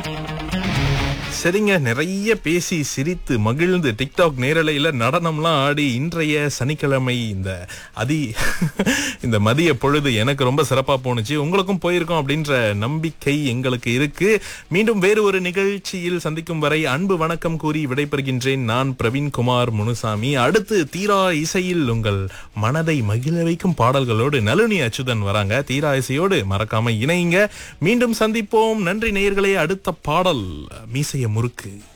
சரிங்க நிறைய பேசி சிரித்து மகிழ்ந்து டிக்டாக் நேரலையில நடனம்லாம் ஆடி இன்றைய சனிக்கிழமை இந்த அதி இந்த மதிய பொழுது எனக்கு ரொம்ப சிறப்பா போணுச்சு உங்களுக்கும் போயிருக்கோம் அப்படின்ற நம்பிக்கை எங்களுக்கு இருக்கு மீண்டும் வேறு ஒரு நிகழ்ச்சியில் சந்திக்கும் வரை அன்பு வணக்கம் கூறி விடைபெறுகின்றேன் நான் பிரவீன்குமார் முனுசாமி அடுத்து தீரா இசையில் உங்கள் மனதை மகிழ வைக்கும் பாடல்களோடு நளினி அச்சுதன் வராங்க தீரா இசையோடு மறக்காம இணையுங்க மீண்டும் சந்திப்போம் நன்றி நேயர்களே அடுத்த பாடல் மீசைய முறுக்கு